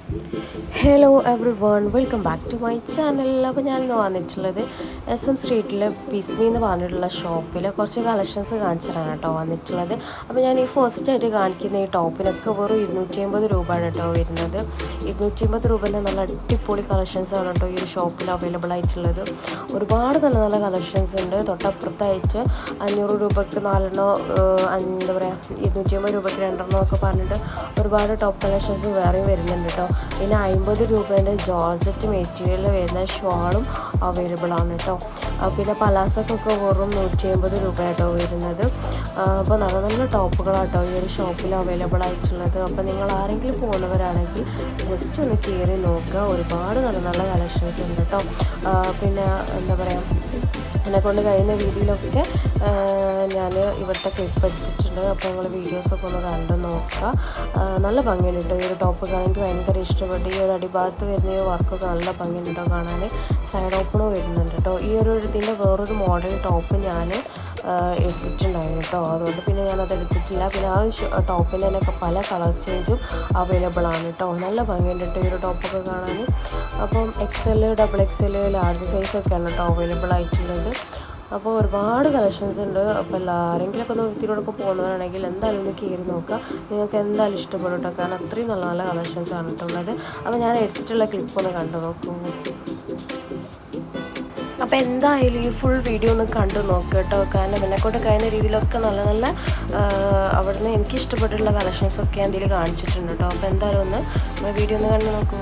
hello everyone welcome back to my channel അപ്പോൾ ഞാൻ ഇന്ന് വന്നിട്ടുള്ളത് എസ് എം സ്ട്രീറ്റിലെ പിസ്മി എന്ന് പറഞ്ഞിട്ടുള്ള ഷോപ്പിൽ കുറച്ച് കളക്ഷൻസ് കാണിച്ചിട്ടാണ് കേട്ടോ വന്നിട്ടുള്ളത് അപ്പോൾ ഞാൻ ഈ ഫസ്റ്റ് ആയിട്ട് കാണിക്കുന്ന ഈ ടോപ്പിനൊക്കെ വെറും ഇരുന്നൂറ്റി അമ്പത് രൂപയാണ് കേട്ടോ വരുന്നത് ഇരുന്നൂറ്റി അമ്പത് രൂപേൻ്റെ നല്ല അടിപൊളി കളക്ഷൻസ് ആണ് കേട്ടോ ഈ ഒരു ഷോപ്പിൽ അവൈലബിൾ ആയിട്ടുള്ളത് ഒരുപാട് നല്ല നല്ല കളക്ഷൻസ് ഉണ്ട് തൊട്ടപ്പുറത്തായിട്ട് അഞ്ഞൂറ് രൂപയ്ക്ക് നാലെണ്ണോ ഏഹ്, എന്താ പറയുക ഇരുന്നൂറ്റി അമ്പത് രൂപയ്ക്ക് രണ്ടെണ്ണോ ഒക്കെ പറഞ്ഞിട്ട് ഒരുപാട് ടോപ്പ് കളക്ഷൻസ് വേറെയും വരുന്നുണ്ട് കേട്ടോ പിന്നെ അമ്പത് രൂപേൻ്റെ ജോർജറ്റ് മെറ്റീരിയൽ വരുന്ന ഷോളും അവൈലബിൾ ആണ് കേട്ടോ ആ, പിന്നെ പലാസക്കൊക്കെ വെറും നൂറ്റി അമ്പത് രൂപ കേട്ടോ വരുന്നത് അപ്പോൾ നല്ല നല്ല ടോപ്പുകളാട്ടോ ഈ ഒരു ഷോപ്പിൽ അവൈലബിൾ ആയിട്ടുള്ളത് അപ്പോൾ നിങ്ങൾ ആരെങ്കിലും പോകുന്നവരാണെങ്കിൽ ജസ്റ്റ് ഒന്ന് കയറി നോക്കുക ഒരുപാട് നല്ല നല്ല കളക്ഷൻസ് ഉണ്ട് കേട്ടോ ആ, പിന്നെ എന്താ പറയുക എന്നെ കൊണ്ട് കഴിയുന്ന രീതിയിലൊക്കെ ഞാൻ ഇവിടുത്തെ ക്ലിപ്പ് എടുത്തിട്ടുണ്ട് അപ്പോൾ നിങ്ങൾ വീഡിയോസൊക്കെ ഒന്ന് കണ്ട് നോക്കുക ആ, നല്ല ഭംഗിയുണ്ട് കേട്ടോ ഈ ഒരു ടോപ്പ് കാണാൻ എനിക്ക് ഭയങ്കര ഇഷ്ടപ്പെട്ടു ഈ ഒരു അടിഭാഗത്ത് വരുന്ന ഈ വർക്കൊക്കെ നല്ല ഭംഗിയുണ്ട് കേട്ടോ കാണാൻ സൈഡ് ഓപ്പണും വരുന്നുണ്ട് കേട്ടോ ഈ ഒരു ഇതിൻ്റെ വേറൊരു മോഡൽ ടോപ്പ് ഞാൻ എടുത്തിട്ടുണ്ടായിരുന്നു കേട്ടോ അതുകൊണ്ട് പിന്നെ ഞാനത് എടുത്തിട്ടില്ല പിന്നെ ആ ടോപ്പിൻ്റെ തന്നെ പല കളർ ചേഞ്ചും അവൈലബിൾ ആണ് കേട്ടോ നല്ല ഭംഗിയുണ്ട് കേട്ടോ ഈ ഒരു ടോപ്പൊക്കെ കാണാൻ അപ്പം XL double XL large size ഒക്കെയാണ് കേട്ടോ അവൈലബിൾ ആയിട്ടുള്ളത് അപ്പോൾ ഒരുപാട് കളക്ഷൻസ് ഉണ്ട് അപ്പോൾ എല്ലാരെങ്കിലുമൊക്കെ ഒന്ന് വിത്തിലൂടെയൊക്കെ പോകുന്നവരാണെങ്കിൽ എന്തായാലും ഒന്ന് കയറി നോക്കുക നിങ്ങൾക്ക് എന്തായാലും ഇഷ്ടപ്പെടും കേട്ടോ കാരണം അത്രയും നല്ല നല്ല കളക്ഷൻസ് ആണ് കേട്ടോ ഉള്ളത് അപ്പോൾ ഞാൻ എടുത്തിട്ടുള്ള ക്ലിപ്പ് ഒന്ന് കണ്ടു നോക്കൂ അപ്പോൾ എന്തായാലും ഈ ഫുൾ വീഡിയോ ഒന്ന് കണ്ടു നോക്കുക കേട്ടോ കാരണം എന്നെക്കൊണ്ട് കഴിയുന്ന രീതിയിലൊക്കെ നല്ല നല്ല ആ, അവിടുന്ന് എനിക്ക് ഇഷ്ടപ്പെട്ടിട്ടുള്ള കളക്ഷൻസൊക്കെ ഞാൻ ഇതിൽ കാണിച്ചിട്ടുണ്ട് കേട്ടോ അപ്പോൾ എന്തായാലും ഒന്ന് വീഡിയോ ഒന്ന് കണ്ടു നോക്കൂ